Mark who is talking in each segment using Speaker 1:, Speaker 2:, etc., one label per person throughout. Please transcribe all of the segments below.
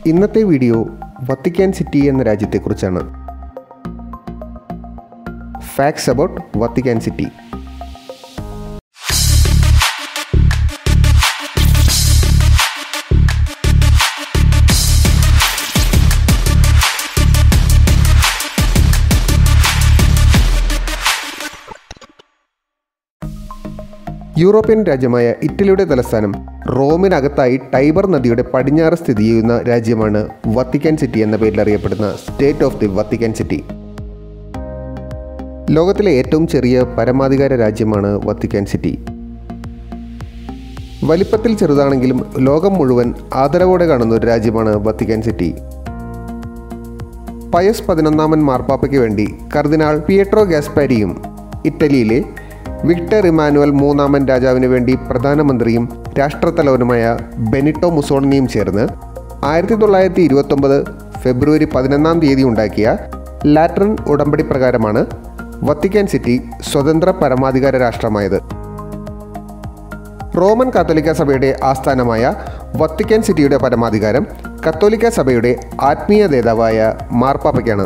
Speaker 1: ഇന്നത്തെ video Vatican city എന്ന രാജ്യത്തെക്കുറിച്ചാണ് facts about Vatican city European രാജ്യമായ ഇറ്റലിയുടെ തലസ്ഥാനം റോമിനകത്തായി ടൈബർ നദിയുടെ പടിഞ്ഞാറ് സ്ഥിതി ചെയ്യുന്ന രാജ്യമാണ് വത്തിക്കാൻ സിറ്റി എന്ന പേരിൽ അറിയപ്പെടുന്ന state of the Vatican city ലോകത്തിലെ ഏറ്റവും ചെറിയ പരമാധികാര രാജ്യമാണ് വത്തിക്കാൻ സിറ്റി വലിപ്പത്തിൽ ചെറുതാണെങ്കിലും ലോകം മുഴുവൻ ആദരവോടെ കാണുന്ന ഒരു രാജ്യമാണ് വത്തിക്കാൻ സിറ്റി പയസ് പതിനൊന്നാമൻ മാർപ്പാപ്പയ്ക്ക് വേണ്ടി കർദിനാൾ പിയട്രോ ഗാസ്പാരിയും ഇറ്റലിയിലെ വിക്ടർ ഇമാനുവൽ മൂന്നാമൻ രാജാവിന് വേണ്ടി പ്രധാനമന്ത്രിയും രാഷ്ട്രത്തലവനുമായ ബെനിട്ടോ മുസോളിനിയും ചേർന്ന് ആയിരത്തി തൊള്ളായിരത്തി ഇരുപത്തൊമ്പത് ഫെബ്രുവരി പതിനൊന്നാം തീയതി ഉണ്ടാക്കിയ ലാറ്ററൻ ഉടമ്പടി പ്രകാരമാണ് വത്തിക്കാൻ സിറ്റി സ്വതന്ത്ര പരമാധികാര രാഷ്ട്രമായത് റോമൻ കാത്തോലിക്ക സഭയുടെ ആസ്ഥാനമായ വത്തിക്കാൻ സിറ്റിയുടെ പരമാധികാരം കത്തോലിക്ക സഭയുടെ ആത്മീയ നേതാവായ മാർപ്പാപ്പയ്ക്കാണ്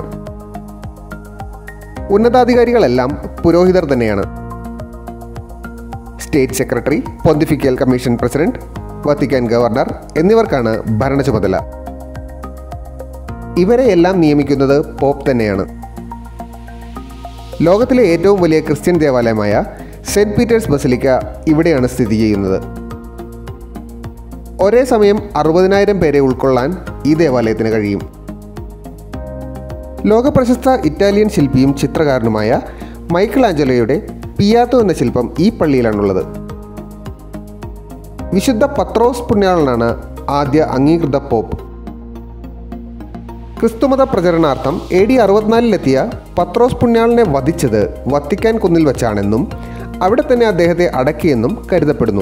Speaker 1: ഉന്നതാധികാരികളെല്ലാം പുരോഹിതർ തന്നെയാണ് state secretary pontifical commission president Vatican governor എന്നിവർക്കാണ് ഭരണ ചുമതല ഇവരെയെല്ലാം നിയമിക്കുന്നത് പോപ്പ് തന്നെയാണ് ലോകത്തിലെ ഏറ്റവും വലിയ ക്രിസ്ത്യൻ ദേവാലയമായ സെന്റ് പീറ്റേഴ്സ് ബസലിക്ക ഇവിടെയാണ് സ്ഥിതി ചെയ്യുന്നത് ഒരേ സമയം അറുപതിനായിരം പേരെ ഉൾക്കൊള്ളാൻ ഈ ദേവാലയത്തിന് കഴിയും ലോകപ്രശസ്ത ഇറ്റാലിയൻ ശില്പിയും ചിത്രകാരനുമായ മൈക്കിൾ ആഞ്ചലോയുടെ പിയാത്തോ എന്ന ശില്പം ഈ പള്ളിയിലാണുള്ളത് വിശുദ്ധ പത്രോസ് പുണ്യാളനാണ് ആദ്യ അംഗീകൃത പോപ്പ് ക്രിസ്തുമത പ്രചരണാർത്ഥം എ ഡി അറുപത്തിനാലിലെത്തിയ പത്രോസ് പുണ്യാളനെ വധിച്ചത് വത്തിക്കാൻ കുന്നിൽ വെച്ചാണെന്നും അവിടെ തന്നെ അദ്ദേഹത്തെ അടക്കിയെന്നും കരുതപ്പെടുന്നു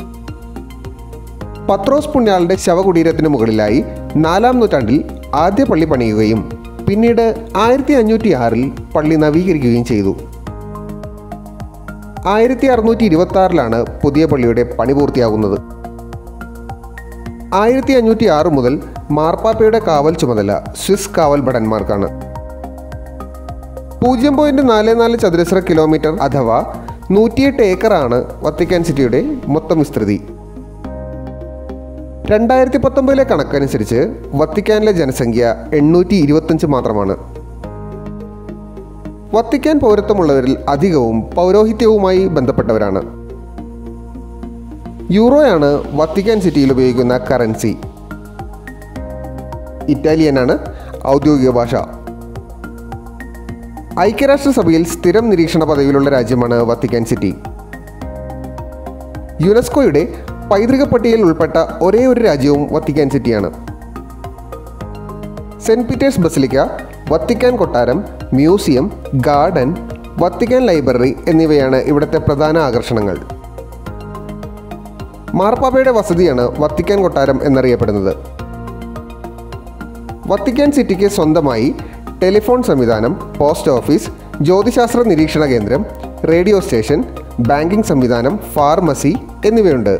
Speaker 1: പത്രോസ് പുണ്യാളിന്റെ ശവകുടീരത്തിന് മുകളിലായി നാലാം നൂറ്റാണ്ടിൽ ആദ്യ പള്ളി പണിയുകയും പിന്നീട് ആയിരത്തി അഞ്ഞൂറ്റി ആറിൽ പള്ളി നവീകരിക്കുകയും ചെയ്തു ആയിരത്തി അറുന്നൂറ്റി ഇരുപത്തി ആറിലാണ് പുതിയ പള്ളിയുടെ പണി പൂർത്തിയാകുന്നത് ആയിരത്തി അഞ്ഞൂറ്റി ആറ് മുതൽ മാർപ്പാപ്പയുടെ കാവൽ ചുമതല സ്വിസ് കാവൽ ഭടന്മാർക്കാണ് പൂജ്യം പോയിന്റ് നാല് നാല് ചതുരശ്ര കിലോമീറ്റർ അഥവാ നൂറ്റിയെട്ട് ഏക്കറാണ് വത്തിക്കാൻ സിറ്റിയുടെ മൊത്തം വിസ്തൃതി രണ്ടായിരത്തി പത്തൊമ്പതിലെ കണക്കനുസരിച്ച് വത്തിക്കാനിലെ ജനസംഖ്യ എണ്ണൂറ്റി ഇരുപത്തഞ്ച് മാത്രമാണ് വത്തിക്കാൻ പൗരത്വമുള്ളവരിൽ അധികവും പൗരോഹിത്യവുമായി ബന്ധപ്പെട്ടവരാണ് യൂറോയാണ് വത്തിക്കാൻ സിറ്റിയിൽ ഉപയോഗിക്കുന്ന കറൻസി ഇറ്റാലിയനാണ് ഔദ്യോഗിക ഭാഷ ഐക്യരാഷ്ട്രസഭയിൽ സ്ഥിരം നിരീക്ഷണ പദവിയിലുള്ള രാജ്യമാണ് വത്തിക്കാൻ സിറ്റി യുനെസ്കോയുടെ പൈതൃക പട്ടികയിൽ ഉൾപ്പെട്ട ഒരേ ഒരു രാജ്യവും വത്തിക്കാൻ സിറ്റിയാണ് സെന്റ് പീറ്റേഴ്സ് ബസിലിക്ക വത്തിക്കാൻ കൊട്ടാരം മ്യൂസിയം ഗാർഡൻ വത്തിക്കാൻ ലൈബ്രറി എന്നിവയാണ് ഇവിടുത്തെ പ്രധാന ആകർഷണങ്ങൾ മാർപ്പാപ്പയുടെ വസതിയാണ് വത്തിക്കാൻ കൊട്ടാരം എന്നറിയപ്പെടുന്നത് വത്തിക്കാൻ സിറ്റിക്ക് സ്വന്തമായി ടെലിഫോൺ സംവിധാനം പോസ്റ്റ് ഓഫീസ് ജ്യോതിശാസ്ത്ര നിരീക്ഷണ കേന്ദ്രം റേഡിയോ സ്റ്റേഷൻ ബാങ്കിംഗ് സംവിധാനം ഫാർമസി എന്നിവയുണ്ട്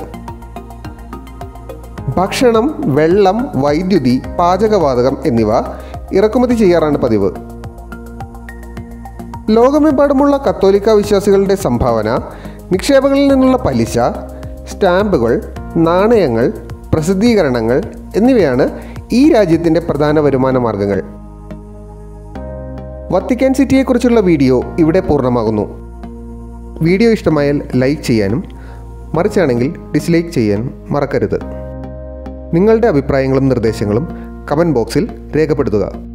Speaker 1: ഭക്ഷണം വെള്ളം വൈദ്യുതി പാചകവാതകം എന്നിവ ഇറക്കുമതി ചെയ്യാറാണ് പതിവ് ലോകമെമ്പാടുമുള്ള കത്തോലിക്ക വിശ്വാസികളുടെ സംഭാവന നിക്ഷേപങ്ങളിൽ നിന്നുള്ള പലിശ സ്റ്റാമ്പുകൾ നാണയങ്ങൾ പ്രസിദ്ധീകരണങ്ങൾ എന്നിവയാണ് ഈ രാജ്യത്തിൻ്റെ പ്രധാന വരുമാന മാർഗങ്ങൾ വത്തിക്കാൻ സിറ്റിയെക്കുറിച്ചുള്ള വീഡിയോ ഇവിടെ പൂർണ്ണമാകുന്നു വീഡിയോ ഇഷ്ടമായാൽ ലൈക്ക് ചെയ്യാനും മറിച്ചാണെങ്കിൽ ഡിസ്ലൈക്ക് ചെയ്യാനും മറക്കരുത് നിങ്ങളുടെ അഭിപ്രായങ്ങളും നിർദ്ദേശങ്ങളും കമൻറ്റ് ബോക്സിൽ രേഖപ്പെടുത്തുക